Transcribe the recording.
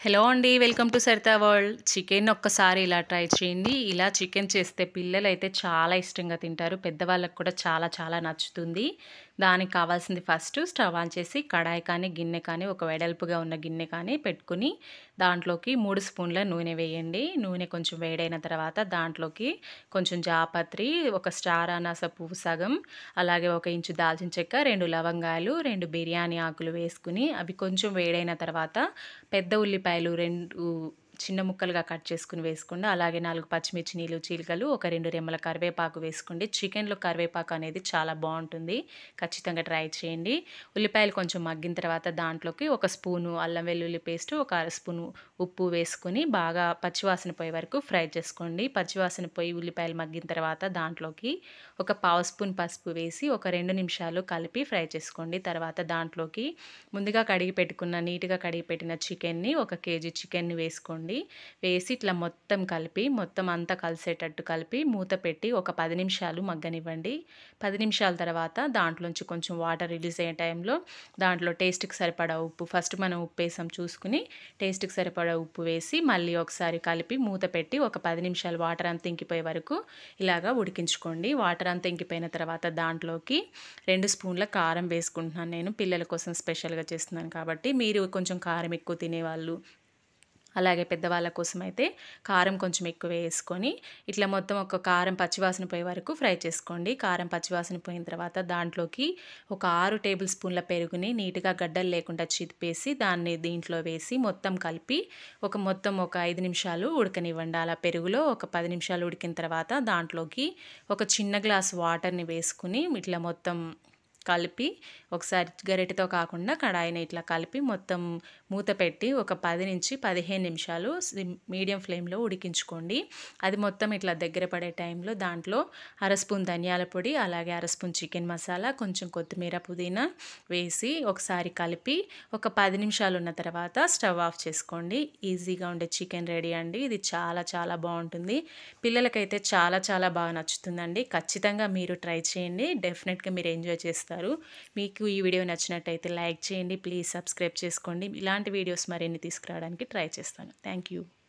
hello అండి welcome to Sarita world chicken ఒక్కసారి ఇలా ట్రై చేయండి ఇలా చికెన్ చేస్తే పిల్లలు అయితే చాలా ఇష్టంగా తింటారు పెద్దవాళ్ళకి కూడా చాలా చాలా నచ్చుతుంది దానికి కావాల్సింది ఫస్ట్ స్టవ్ ఆన్ చేసి కడాయి కానీ గిన్నె కానీ ఒక వెడల్పుగా ఉన్న గిన్నె కానీ పెట్టుకుని దాంట్లోకి మూడు స్పూన్ల నూనె వేయండి నూనె కొంచెం వేడైన తర్వాత దాంట్లోకి కొంచెం జాపత్రి ఒక స్టార్ అనాస పువ్వు సగం అలాగే ఒక ఇంచు దాల్చిన చెక్క రెండు లవంగాలు రెండు బిర్యానీ ఆకులు వేసుకుని అవి కొంచెం వేడైన తర్వాత పెద్ద ఉల్లిపాయలు రెండు చిన్న ముక్కలుగా కట్ చేసుకుని వేసుకోండి అలాగే నాలుగు పచ్చిమిర్చి నీళ్ళు చీలికలు ఒక రెండు రెమ్మల కరివేపాకు వేసుకోండి చికెన్లో కరివేపాకు అనేది చాలా బాగుంటుంది ఖచ్చితంగా ట్రై చేయండి ఉల్లిపాయలు కొంచెం మగ్గిన తర్వాత దాంట్లోకి ఒక స్పూను అల్లం వెల్లుల్లి పేస్ట్ ఒక అర స్పూను ఉప్పు వేసుకుని బాగా పచ్చివాసన పోయే వరకు ఫ్రై చేసుకోండి పచ్చివాసన పోయి ఉల్లిపాయలు మగ్గిన తర్వాత దాంట్లోకి ఒక పావు స్పూన్ పసుపు వేసి ఒక రెండు నిమిషాలు కలిపి ఫ్రై చేసుకోండి తర్వాత దాంట్లోకి ముందుగా కడిగి పెట్టుకున్న నీట్గా కడిగి పెట్టిన చికెన్ని ఒక కేజీ చికెన్ని వేసుకోండి వేసి ఇట్లా మొత్తం కలిపి మొత్తం అంతా కలిసేటట్టు కలిపి మూత పెట్టి ఒక పది నిమిషాలు మగ్గనివ్వండి పది నిమిషాల తర్వాత దాంట్లోంచి కొంచెం వాటర్ రిలీజ్ అయ్యే టైంలో దాంట్లో టేస్ట్కి సరిపడా ఉప్పు ఫస్ట్ మనం ఉప్పు వేసాం చూసుకుని టేస్ట్కి సరిపడా ఉప్పు వేసి మళ్ళీ ఒకసారి కలిపి మూత పెట్టి ఒక పది నిమిషాలు వాటర్ అంతా ఇంకిపోయే వరకు ఇలాగా ఉడికించుకోండి వాటర్ అంతా ఇంకిపోయిన తర్వాత దాంట్లోకి రెండు స్పూన్ల కారం వేసుకుంటున్నాను నేను పిల్లల కోసం స్పెషల్గా చేస్తున్నాను కాబట్టి మీరు కొంచెం కారం ఎక్కువ తినేవాళ్ళు అలాగే పెద్దవాళ్ళ కోసం అయితే కారం కొంచెం ఎక్కువ వేసుకొని ఇట్లా మొత్తం ఒక కారం పచ్చివాసన పోయే వరకు ఫ్రై చేసుకోండి కారం పచ్చివాసన పోయిన తర్వాత దాంట్లోకి ఒక ఆరు టేబుల్ స్పూన్ల పెరుగుని నీట్గా గడ్డలు లేకుండా చితిపేసి దాన్ని దీంట్లో వేసి మొత్తం కలిపి ఒక మొత్తం ఒక ఐదు నిమిషాలు ఉడకనివ్వండి అలా పెరుగులో ఒక పది నిమిషాలు ఉడికిన తర్వాత దాంట్లోకి ఒక చిన్న గ్లాస్ వాటర్ని వేసుకుని ఇట్లా మొత్తం కలిపి ఒకసారి గరిటెతో కాకుండా కడాయిని ఇట్లా కలిపి మొత్తం మూత పెట్టి ఒక పది నుంచి పదిహేను నిమిషాలు మీడియం ఫ్లేమ్లో ఉడికించుకోండి అది మొత్తం ఇట్లా దగ్గర పడే టైంలో దాంట్లో అర స్పూన్ ధనియాల పొడి అలాగే అర స్పూన్ చికెన్ మసాలా కొంచెం కొత్తిమీర పుదీనా వేసి ఒకసారి కలిపి ఒక పది నిమిషాలు ఉన్న తర్వాత స్టవ్ ఆఫ్ చేసుకోండి ఈజీగా ఉండే చికెన్ రెడీ అండి ఇది చాలా చాలా బాగుంటుంది పిల్లలకైతే చాలా చాలా బాగా నచ్చుతుందండి ఖచ్చితంగా మీరు ట్రై చేయండి డెఫినెట్గా మీరు ఎంజాయ్ చేస్తారు మీకు ఈ వీడియో నచ్చినట్టయితే లైక్ చేయండి ప్లీజ్ సబ్స్క్రైబ్ చేసుకోండి ఇలాంటి వీడియోస్ మరిన్ని తీసుకురావడానికి ట్రై చేస్తాను థ్యాంక్ యూ